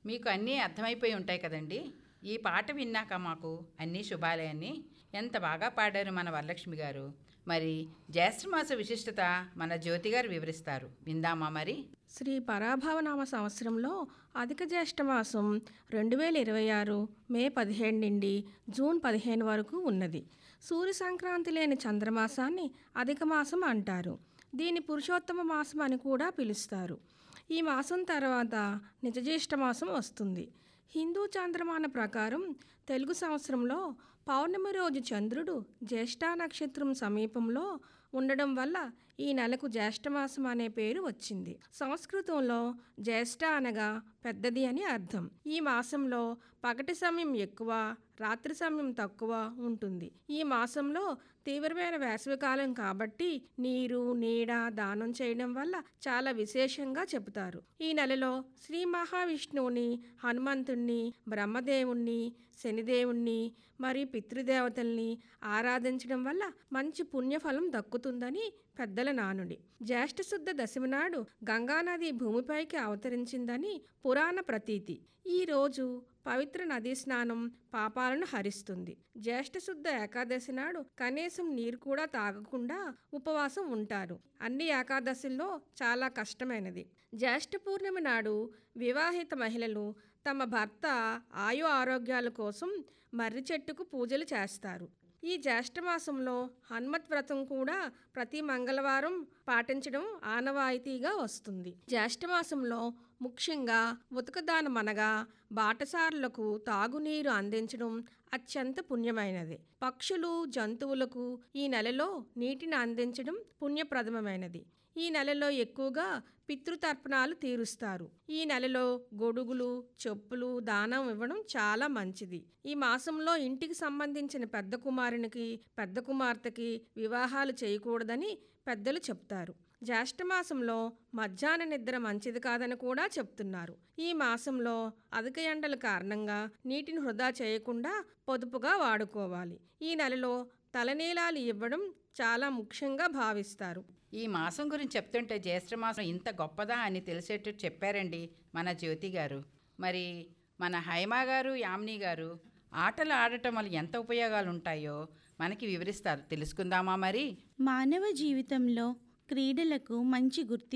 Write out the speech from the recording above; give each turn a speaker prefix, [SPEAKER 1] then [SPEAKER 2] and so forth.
[SPEAKER 1] మీకు అన్నీ అర్థమైపోయి ఉంటాయి కదండి ఈ పాట విన్నాక మాకు అన్నీ శుభాలే అని ఎంత బాగా పాడారు మన వరలక్ష్మి గారు మరి జ్యేష్ఠమాస విశిష్టత మన జ్యోతి గారు వివరిస్తారు విందామా మరి
[SPEAKER 2] శ్రీ పరాభవనామ సంవత్సరంలో అధిక జ్యేష్ఠ మాసం రెండు వేల ఇరవై ఆరు మే పదిహేడు నుండి జూన్ పదిహేను వరకు ఉన్నది సూర్య సంక్రాంతి లేని చంద్రమాసాన్ని అధిక మాసం అంటారు దీని పురుషోత్తమ మాసం అని కూడా పిలుస్తారు ఈ మాసం తర్వాత నిజజ్యేష్ఠ మాసం వస్తుంది హిందూ చంద్రమాన ప్రకారం తెలుగు సంవత్సరంలో పౌర్ణమి రోజు చంద్రుడు జ్యేష్ఠ నక్షత్రం సమీపంలో ఉండడం వల్ల ఈ నెలకు జ్యేష్ఠమాసం అనే పేరు వచ్చింది సంస్కృతంలో జ్యేష్ఠ అనగా పెద్దది అని అర్థం ఈ మాసంలో పగటి సమయం ఎక్కువ రాత్రి సమయం తక్కువ ఉంటుంది ఈ మాసంలో తీవ్రమైన వేసవికాలం కాబట్టి నీరు నీడ దానం చేయడం వల్ల చాలా విశేషంగా చెబుతారు ఈ నెలలో శ్రీ మహావిష్ణువుని హనుమంతుణ్ణి బ్రహ్మదేవుణ్ణి శనిదేవుణ్ణి మరియు పితృదేవతల్ని ఆరాధించడం వల్ల మంచి పుణ్యఫలం దక్కుతుందని పెద్దల నానుడి జ్యేష్ఠ శుద్ధ దశమి నాడు గంగానది భూమిపైకి అవతరించిందని పురాణ ప్రతీతి ఈ రోజు పవిత్ర నదీ స్నానం పాపాలను హరిస్తుంది జ్యేష్ఠ శుద్ధ ఏకాదశి నాడు కనీసం నీరు కూడా తాగకుండా ఉపవాసం ఉంటారు అన్ని ఏకాదశుల్లో చాలా కష్టమైనది జ్యేష్ఠ పూర్ణిమ నాడు వివాహిత మహిళలు తమ భర్త ఆయు ఆరోగ్యాల కోసం మర్రి చెట్టుకు పూజలు చేస్తారు ఈ జ్యేష్ఠమాసంలో హనుమత్ వ్రతం కూడా ప్రతి మంగళవారం పాటించడం ఆనవాయితీగా వస్తుంది జ్యేష్ఠమాసంలో ముఖ్యంగా ఉతకదానం అనగా బాటసారులకు తాగునీరు అందించడం అత్యంత పుణ్యమైనది పక్షులు జంతువులకు ఈ నెలలో నీటిని అందించడం పుణ్యప్రదమైనది ఈ నెలలో ఎక్కువగా పితృతర్పణాలు తీరుస్తారు ఈ నెలలో గొడుగులు చెప్పులు దానం ఇవ్వడం చాలా మంచిది ఈ మాసంలో ఇంటికి సంబంధించిన పెద్ద కుమారునికి పెద్ద కుమార్తెకి వివాహాలు చేయకూడదని పెద్దలు చెప్తారు జ్యేష్ఠమాసంలో మధ్యాహ్న నిద్ర మంచిది కాదని కూడా చెప్తున్నారు ఈ మాసంలో అధిక ఎండల కారణంగా నీటిని వృధా చేయకుండా పొదుపుగా వాడుకోవాలి ఈ నెలలో తలనీలాలు ఇవ్వడం చాలా ముఖ్యంగా భావిస్తారు
[SPEAKER 1] ఈ మాసం గురించి చెప్తుంటే జ్యేష్ఠమాసం ఇంత గొప్పదా అని తెలిసేటట్టు చెప్పారండి మన జ్యోతి గారు మరి మన హైమా గారు యామిని గారు ఆటలు ఆడటం వల్ల ఎంత ఉపయోగాలు ఉంటాయో మనకి వివరిస్తారు తెలుసుకుందామా మరి
[SPEAKER 3] మానవ జీవితంలో క్రీడలకు మంచి గుర్తింపు